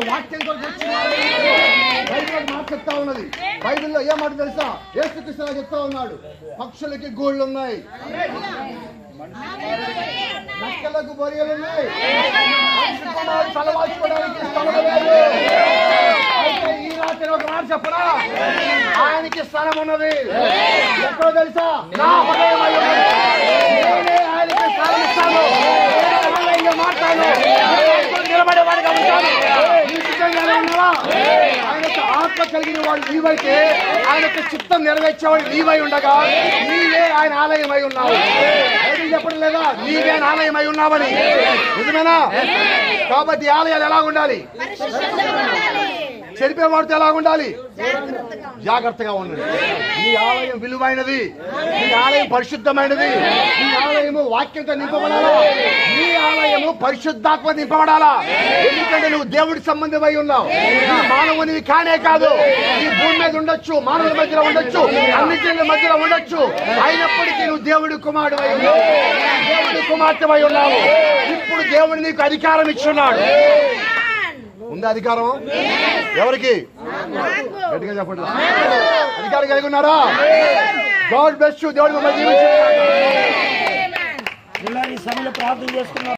వాక్యం కొరకు వచ్చిన వారు. బైబిల్ ఒక మాట చెప్తా ఉన్నది బైబిల్లో ఏ మాట తెలుసా ఏసుకృష్ణ చెప్తా ఉన్నాడు పక్షులకి గూళ్ళు ఉన్నాయి నక్కలకు బొరియలు ఉన్నాయి మనిషి కుమారుడు తలవాల్చుకోవడానికి స్థలము లేదు. అయితే ఈ రాత్రి ఒక మాట చెప్పరా ఆయనకి స్థలం ఉన్నది ఎక్కడో తెలుసా నా హృదయం అయి ఉన్నది. నేనే ఆయనకి స్థలం ఇస్తాను నేనే ఆలయంగా మాట్లాడు నిలబడేవాడిగా ఉంటాను ఈ సిద్ధంగానే ఉన్నావా ఆయనకు ఆత్మ కలిగిన వాడు నీవైతే ఆయనకు చిత్తం నెరవేర్చేవాడు నీవై ఉండగా నీవే ఆయన ఆలయం అయి ఉన్నావు బైబిల్ చెప్పడం లేదా నీవే ఆయన ఆలయం అయి ఉన్నావని నిజమేనా కాబట్టి ఈ ఆలయాలు ఎలా ఉండాలి చెరిపేవాడితో ఎలా ఉండాలి జాగ్రత్తగా ఉండండి ఈ ఆలయం విలువైనది ఈ ఆలయం పరిశుద్ధమైనది ఈ ఆలయము వాక్యంతో నింపబడాలా ఈ ఆలయము పరిశుద్ధాత్మ నింపబడాలా ఎందుకంటే నువ్వు దేవుడి సంబంధమై ఉన్నావు ఈ మానవునివి కానే కాదు ఈ భూమి మీద ఉండొచ్చు మానవుల మధ్యలో ఉండొచ్చు అన్ని జనుల మధ్యలో ఉండొచ్చు అయినప్పటికీ నువ్వు దేవుడి కుమారుడు అయి ఉన్నావు దేవుడి కుమార్తె ఉన్నావు ఇప్పుడు దేవుడు నీకు అధికారం ఇచ్చున్నాడు ఉందా అధికారం ఎవరికి గట్టిగా చెప్పండి అధికారం కలిగి ఉన్నారా గాడ్ బెస్ట్ దేవుడి మిమ్మల్ని దీవించును గాక. ఇలా ఈ సమయంలో ప్రార్థన చేసుకున్నాం